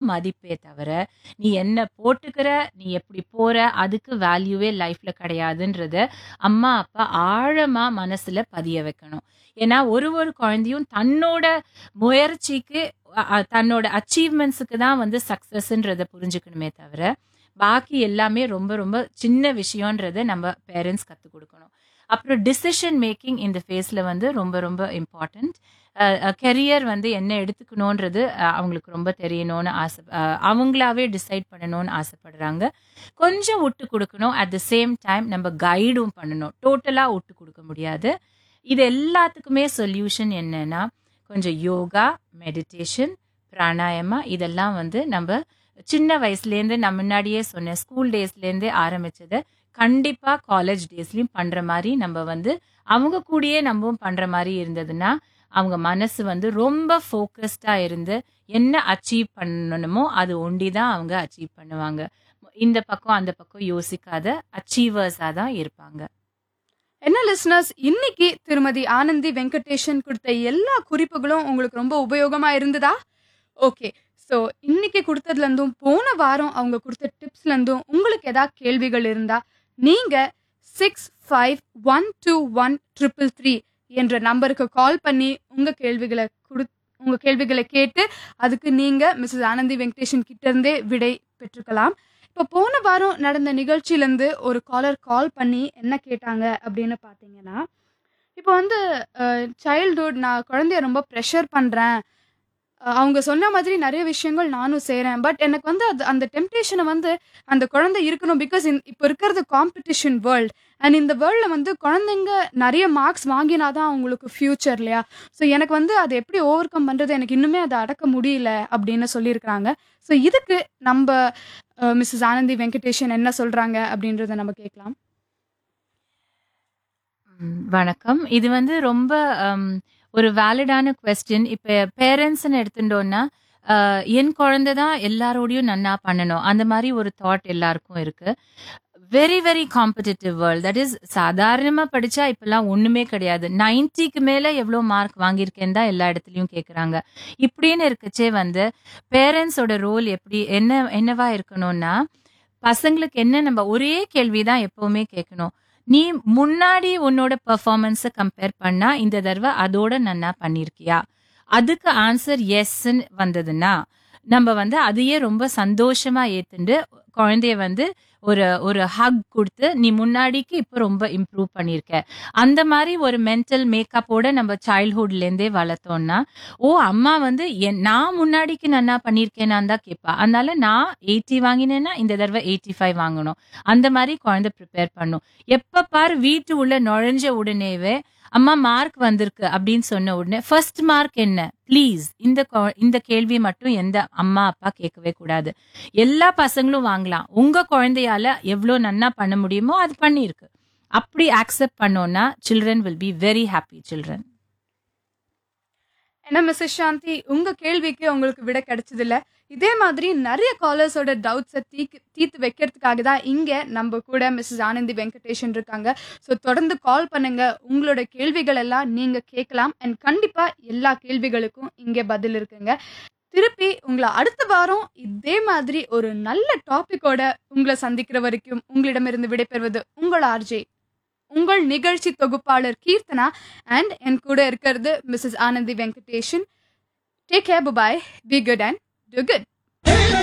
மதிப்பே தவிர நீ என்ன போட்டுக்கிற நீ எப்படி போற அதுக்கு வேல்யூவே லைஃப்ல கிடையாதுன்றத அம்மா அப்பா ஆழமா மனசுல பதிய வைக்கணும் ஏன்னா ஒரு ஒரு குழந்தையும் தன்னோட முயற்சிக்கு அ- அ- தன்னோட அச்சீவ்மெண்ட்ஸுக்கு தான் வந்து சக்சஸ்ன்றத புரிஞ்சுக்கணுமே தவிர பாக்கி எல்லாமே ரொம்ப ரொம்ப சின்ன விஷயம்ன்றத நம்ம பேரண்ட்ஸ் கற்றுக் கொடுக்கணும் அப்புறம் டிசிஷன் மேக்கிங் இந்த ஃபேஸில் வந்து ரொம்ப ரொம்ப இம்பார்ட்டண்ட் கெரியர் வந்து என்ன எடுத்துக்கணுன்றது அஹ், அவங்களுக்கு ரொம்ப தெரியணும்னு ஆசை அஹ், அவங்களாவே டிசைட் பண்ணணும்னு ஆசைப்படுறாங்க கொஞ்சம் விட்டு கொடுக்கணும் அட் த சேம் டைம் நம்ம கைடும் பண்ணணும் டோட்டலாக விட்டு கொடுக்க முடியாது இது எல்லாத்துக்குமே சொல்யூஷன் என்னன்னா கொஞ்சம் யோகா மெடிடேஷன் பிராணாயமா இதெல்லாம் வந்து நம்ம சின்ன வயசுலேருந்து நான் முன்னாடியே சொன்னேன் ஸ்கூல் டேஸ்லேருந்தே ஆரம்பிச்சதை கண்டிப்பாக காலேஜ் டேஸ்லையும் பண்ணுற மாதிரி நம்ம வந்து அவங்க கூடயே நம்மவும் பண்ணுற மாதிரி இருந்ததுன்னா அவங்க மனசு வந்து ரொம்ப ஃபோக்கஸ்டாக இருந்து என்ன அச்சீவ் பண்ணணுமோ அது ஒண்டி தான் அவங்க அச்சீவ் பண்ணுவாங்க இந்த பக்கம் அந்த பக்கம் யோசிக்காத அச்சீவர்ஸாக தான் இருப்பாங்க என்ன லிஸ்னர்ஸ் இன்னைக்கு திருமதி ஆனந்தி வெங்கடேஷன் கொடுத்த எல்லா குறிப்புகளும் உங்களுக்கு ரொம்ப உபயோகமா இருந்ததா ஓகே ஸோ இன்னைக்கு கொடுத்ததுல இருந்தும் போன வாரம் அவங்க கொடுத்த டிப்ஸ்ல இருந்தும் உங்களுக்கு ஏதாவது கேள்விகள் இருந்தா நீங்க six five one two one triple three என்ற நம்பருக்கு கால் பண்ணி உங்க கேள்விகளை கொடு உங்க கேள்விகளை கேட்டு அதுக்கு நீங்க மிஸ்ஸஸ் ஆனந்தி வெங்கடேஷன் கிட்ட இருந்தே விடை பெற்றுக்கலாம் இப்போ போன வாரம் நடந்த நிகழ்ச்சியிலேருந்து ஒரு காலர் கால் பண்ணி என்ன கேட்டாங்க அப்படின்னு பார்த்தீங்கன்னா இப்போ வந்து சைல்டுஹுட் நான் குழந்தைய ரொம்ப ப்ரெஷர் பண்ணுறேன் அவங்க சொன்ன மாதிரி நிறைய விஷயங்கள் நானும் செய்கிறேன் பட் எனக்கு வந்து அது அந்த டெம்டேஷனை வந்து அந்த குழந்தை இருக்கணும் பிகாஸ் இப்போ இருக்கிறது காம்படிஷன் வேர்ல்ட் அண்ட் இந்த வேர்ல்டில் வந்து குழந்தைங்க நிறைய மார்க்ஸ் வாங்கினா தான் அவங்களுக்கு ஃப்யூச்சர் இல்லையா ஸோ எனக்கு வந்து அதை எப்படி ஓவர் கம் பண்ணுறது எனக்கு இன்னுமே அதை அடக்க முடியல அப்படின்னு சொல்லியிருக்கிறாங்க ஸோ இதுக்கு நம்ம மிஸ்ஸஸ் ஆனந்தி வெங்கடேஷன் என்ன சொல்றாங்க அப்படின்றத நம்ம கேட்கலாம் ம், வணக்கம் இது வந்து ரொம்ப ஹம், ஒரு வேலிடான கொஸ்டின் இப்போ பேரண்ட்ஸ்னு எடுத்துட்டோம்னா அஹ், என் குழந்தை தான் எல்லாரோடையும் நன்னா பண்ணணும் அந்த மாதிரி ஒரு தாட் எல்லாருக்கும் இருக்கு very very competitive world that is சாதாரணமாக படித்தா இப்போல்லாம் ஒன்றுமே கிடையாது நைன்ட்டிக்கு மேலே எவ்வளோ மார்க் வாங்கியிருக்கேன்னு தான் எல்லா இடத்துலையும் கேட்குறாங்க இப்படின்னு இருக்கச்சே வந்து பேரண்ட்ஸோட ரோல் எப்படி என்ன என்னவா இருக்கணும்னா பசங்களுக்கு என்ன நம்ம ஒரே கேள்வி தான் எப்பவுமே கேட்கணும் நீ முன்னாடி உன்னோட பெர்ஃபார்மன்ஸை கம்பேர் பண்ணா இந்த தடவை அதோட நன்னா பண்ணியிருக்கியா அதுக்கு ஆன்சர் எஸ்ன்னு வந்ததுன்னா நம்ம வந்து அதையே ரொம்ப சந்தோஷமா ஏத்துண்டு குழந்தைய வந்து ஒரு ஒரு ஹக் கொடுத்து நீ முன்னாடிக்கு இப்போ ரொம்ப இம்ப்ரூவ் பண்ணியிருக்க அந்த மாதிரி ஒரு மென்டல் மேக்கப்போட நம்ம சைல்ட்ஹுட்லேருந்தே வளர்த்தோம்னா ஓ அம்மா வந்து என் நான் முன்னாடிக்கு நன்னா பண்ணியிருக்கேனான்னு தான் கேட்பா அதனால நான் எயிட்டி வாங்கினேன்னா இந்த தடவை எயிட்டி ஃபைவ் வாங்கணும் அந்த மாதிரி குழந்தை ப்ரிப்பேர் பண்ணும் எப்ப பாரு வீட்டு உள்ள நுழைஞ்ச உடனேவே அம்மா மார்க் வந்திருக்கு அப்படின்னு சொன்ன உடனே ஃபர்ஸ்ட் மார்க் என்ன ப்ளீஸ் இந்த கொ- இந்த கேள்வி மட்டும் எந்த அம்மா அப்பா கேட்கவே கூடாது எல்லா பசங்களும் வாங்கலாம் உங்க குழந்தையால எவ்வளோ நன்னா பண்ண முடியுமோ அது பண்ணியிருக்கு அப்படி அக்செப்ட் பண்ணோம்னா children will be very happy children என்ன மிஸ்ஸஸ் சாந்தி உங்க கேள்விக்கு உங்களுக்கு விட கிடைச்சது இல்ல இதே மாதிரி நிறைய காலர்ஸோட டவுட்ஸை தீக்கு தீர்த்து வைக்கிறதுக்காக தான் இங்க நம்ம கூட மிஸ்ஸஸ் ஆனந்தி வெங்கடேஷன் இருக்காங்க ஸோ தொடர்ந்து கால் பண்ணுங்க உங்களோட கேள்விகள் எல்லாம் நீங்க கேட்கலாம் அண்ட் கண்டிப்பா எல்லா கேள்விகளுக்கும் இங்க பதில் இருக்குங்க திருப்பி உங்களை அடுத்த வாரம் இதே மாதிரி ஒரு நல்ல டாபிக்கோட உங்களை சந்திக்கிற வரைக்கும் உங்களிடமிருந்து விடைபெறுவது உங்கள் ஆர்ஜே உங்கள் நிகழ்ச்சி தொகுப்பாளர் கீர்த்தனா அண்ட் என் கூட இருக்கிறது Mrs Anandhi Venkatesan take care bye be good and do good